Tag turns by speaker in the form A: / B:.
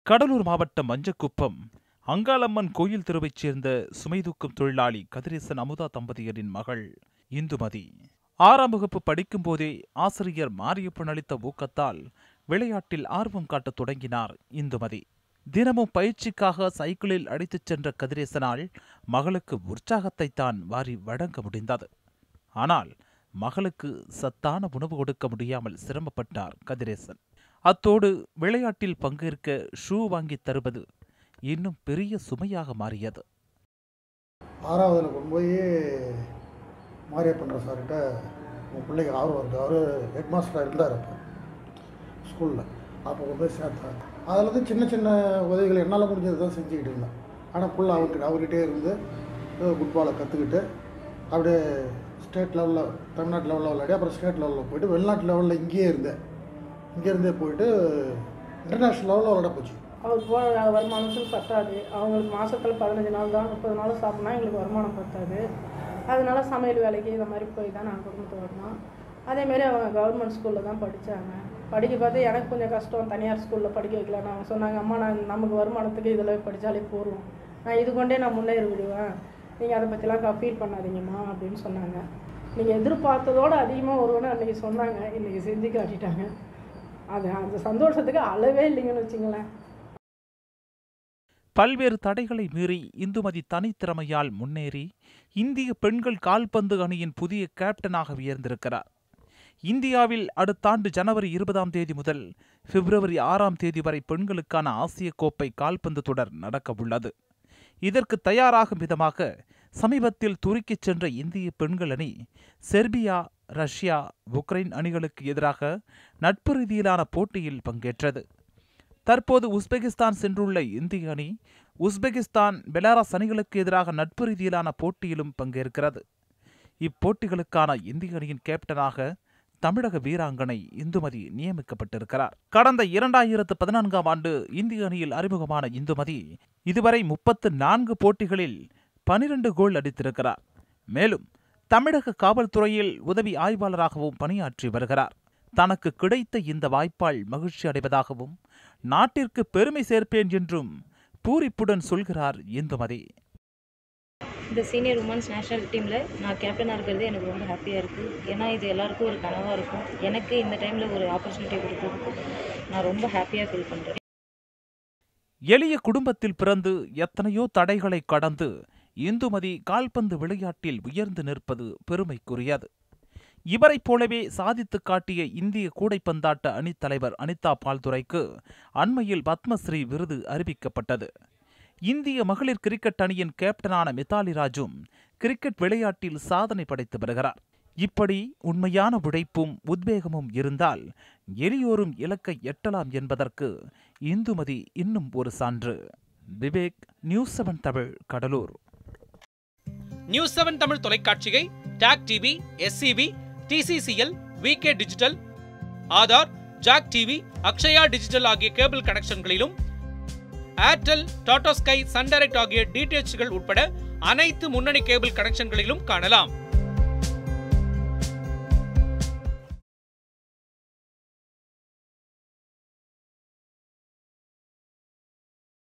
A: கடலூர் மாவட்டம் மஞ்சக்குப்பம் அங்காளம்மன் கோயில் தெருவைச் சேர்ந்த சுமைதூக்கும் தொழிலாளி கதிரேசன் அமுதா தம்பதியரின் மகள் இந்துமதி ஆறாம் வகுப்பு படிக்கும்போதே ஆசிரியர் மாரியப்பன் அளித்த ஊக்கத்தால் விளையாட்டில் ஆர்வம் காட்டத் தொடங்கினார் இந்துமதி தினமும் பயிற்சிக்காக சைக்கிளில் அடித்துச் சென்ற கதிரேசனால் மகளுக்கு உற்சாகத்தை தான் வாரி வழங்க முடிந்தது ஆனால் மகளுக்கு சத்தான உணவு கொடுக்க முடியாமல் சிரமப்பட்டார் கதிரேசன் அத்தோடு விளையாட்டில் பங்கேற்க ஷூ வாங்கித் தருவது இன்னும் பெரிய சுமையாக மாறியது
B: ஆறாவதில் கொண்டு போய் மாரியப்பன்ற சார்கிட்ட உன் பிள்ளைக்கு ஆர்வம் இருக்குது அவர் ஹெட் மாஸ்டராக இருந்தார் அப்போ ஸ்கூலில் அப்போ கொண்டு போய் சேர்த்தார் அதில் வந்து சின்ன சின்ன உதவிகள் என்னால் முடிஞ்சது தான் செஞ்சுக்கிட்டு இருந்தேன் ஆனால் புள்ள அவர்கிட்ட அவர்கிட்டே இருந்து ஃபுட்பாலை கற்றுக்கிட்டு அப்படியே ஸ்டேட் லெவலில் தமிழ்நாட்டு லெவலில் விளையாடி அப்புறம் ஸ்டேட் லெவலில் போயிட்டு வெளிநாட்டு லெவலில் இங்கேயே இருந்தேன் இங்கேருந்தே போயிட்டு இன்டர்நேஷ்னல் லெவலில் விளையாட போச்சு
C: அவர் போன வருமானத்துக்கு பத்தாது அவங்களுக்கு மாதத்தில் பதினஞ்சு நாள் தான் முப்பது நாள் சாப்பிட்னா எங்களுக்கு வருமானம் பத்தாது அதனால சமையல் வேலைக்கு இந்த மாதிரி போய் தான் நாங்கள் குடும்பத்தை வரணும் அதேமாரி அவங்க கவர்மெண்ட் ஸ்கூலில் தான் படித்தாங்க படிக்க பார்த்து எனக்கு கொஞ்சம் கஷ்டம் தனியார் ஸ்கூலில் படிக்க வைக்கலன்னு அவங்க சொன்னாங்க அம்மா நான் நமக்கு வருமானத்துக்கு இதில் படித்தாலே போதும் நான் இது கொண்டே நான் முன்னேறி விடுவேன் நீங்கள் அதை பற்றிலாம் ஃபீல் பண்ணாதீங்கம்மா அப்படின்னு சொன்னாங்க நீங்கள் எதிர்பார்த்ததோடு அதிகமாக வருவேன்னு அன்றைக்கி சொன்னாங்க இன்றைக்கி செஞ்சு காட்டிட்டாங்க அது அந்த சந்தோஷத்துக்கு அளவே இல்லைங்கன்னு வச்சுங்களேன்
A: பல்வேறு தடைகளை மீறி இந்துமதி தனித்திறமையால் முன்னேறி இந்திய பெண்கள் கால்பந்து அணியின் புதிய கேப்டனாக உயர்ந்திருக்கிறார் இந்தியாவில் அடுத்த ஆண்டு ஜனவரி இருபதாம் தேதி முதல் பிப்ரவரி ஆறாம் தேதி வரை பெண்களுக்கான ஆசிய கோப்பை கால்பந்து தொடர் நடக்க உள்ளது இதற்கு தயாராகும் விதமாக சமீபத்தில் துருக்கிச் சென்ற இந்திய பெண்கள் அணி செர்பியா ரஷ்யா உக்ரைன் அணிகளுக்கு எதிராக நட்பு ரீதியிலான போட்டியில் பங்கேற்றது தற்போது உஸ்பெகிஸ்தான் சென்றுள்ள இந்திய அணி உஸ்பெகிஸ்தான் பெலாரஸ் அணிகளுக்கு எதிராக நட்பு ரீதியிலான போட்டியிலும் பங்கேற்கிறது இப்போட்டிகளுக்கான இந்திய அணியின் கேப்டனாக தமிழக வீராங்கனை இந்துமதி நியமிக்கப்பட்டிருக்கிறார் கடந்த இரண்டாயிரத்து பதினான்காம் ஆண்டு இந்திய அணியில் அறிமுகமான இந்துமதி இதுவரை முப்பத்து நான்கு போட்டிகளில் பனிரெண்டு கோல் அடித்திருக்கிறார் மேலும் தமிழக காவல்துறையில் உதவி ஆய்வாளராகவும் பணியாற்றி வருகிறார் தனக்கு கிடைத்த இந்த வாய்ப்பால் மகிழ்ச்சி அடைவதாகவும் நாட்டிற்கு பெருமை சேர்ப்பேன் என்றும் பூரிப்புடன் சொல்கிறார் இந்துமதி
D: இந்த சீனியர் உமன்ஸ் நேஷனல் டீமில் நான் கேப்டனாக இருக்கிறது எனக்கு ரொம்ப ஹாப்பியாக இருக்குது ஏன்னா இது எல்லாருக்கும் ஒரு கனவாக இருக்கும் எனக்கு இந்த டைமில் ஒரு ஆப்பர்ச்சுனிட்டி கொடுத்ததுக்கு நான் ரொம்ப ஹாப்பியாக ஃபீல் பண்ணுறேன்
A: எளிய குடும்பத்தில் பிறந்து எத்தனையோ தடைகளை கடந்து இந்துமதி கால்பந்து விளையாட்டில் உயர்ந்து நிற்பது பெருமைக்குரியது இவரைப் போலவே சாதித்துக் காட்டிய இந்திய கூடைப்பந்தாட்ட அணித் தலைவர் அனிதா பால்துரைக்கு அண்மையில் பத்மஸ்ரீ விருது அறிவிக்கப்பட்டது இந்திய மகளிர் கிரிக்கெட் அணியின் கேப்டனான மிதாலி ராஜும் கிரிக்கெட் விளையாட்டில் சாதனை படைத்து வருகிறார் இப்படி உண்மையான உழைப்பும் உத்வேகமும் இருந்தால் எளியோரும் இலக்கை எட்டலாம் என்பதற்கு இந்துமதி இன்னும் ஒரு சான்று Vivek news seven Tamil Cuddalore
E: news seven Tamil தொலைக்காட்சியை TAC TV SCV TCCL VK digital Aadhaar Jack TV Akshaya digital ஆகிய கேபிள் கனெக்ஷன்களிலும் Airtel Tata Sky Sun Direct ஆகிய டிடிஎச்கள் உட்பட அனைத்து முன்னணி கேபிள் கனெக்ஷன்களிலும் காணலாம்